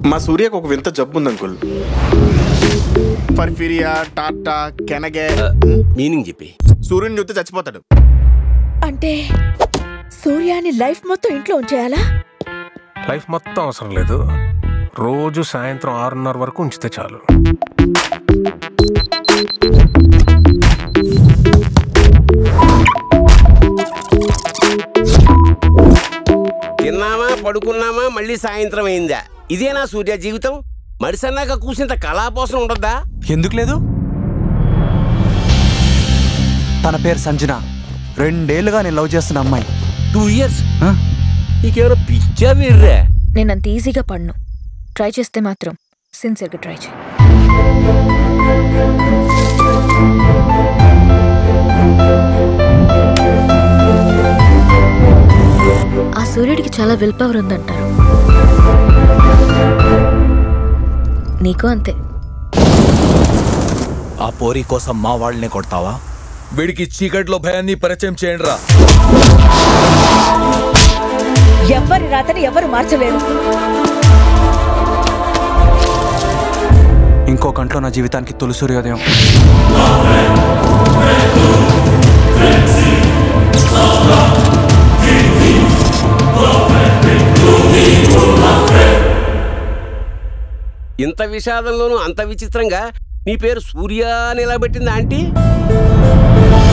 మా సూర్యకు ఒక వింత జబ్బు ఉంది అంకుల్ పర్ఫిరియా టాటా కెనగే మీనింగ్ చెప్పి సూర్యుని చూస్తే చచ్చిపోతాడు అంటే సూర్యాని లైఫ్ మొత్తం ఇంట్లో ఉంచేయాలా లైఫ్ మొత్తం అవసరం లేదు రోజు సాయంత్రం ఆరున్నర వరకు ఉంచితే చాలు తిన్నామా పడుకున్నామా మళ్ళీ సాయంత్రం అయిందా ఇదేనా సూర్య జీవితం మడిసన్నాక కూసింత కళాపోసం ఉండద్దా ఎందుకు లేదు తన పేరు సంజన రెండేళ్లుగా నేను లవ్ చేస్తున్న అమ్మాయి టూ ఇయర్స్ ఆ? నీకేమైనా పిచ్చా వీర్రే నేను అంత ఈజీగా పడ్ను ట్రై చేస్తే మాత్రం సిన్సియర్గా ట్రై చేయి ఆ సూర్యుడికి చాలా విల్ పవర్ ఉందంటారు నీకు అంతే ఆ పోరి కోసం మా వాళ్ళనే కొడతావా వీడికి చీకట్లో భయాన్ని పరిచయం చేయండి రా ఎవరి రాతని ఎవరు మార్చలేరు ఇంకో గంటలో నా జీవితానికి తొలి సూర్యోదయం ఇంత విషాదంలోనూ అంత విచిత్రంగా నీ పేరు సూర్య అని ఎలా పెట్టిందా ఆంటీ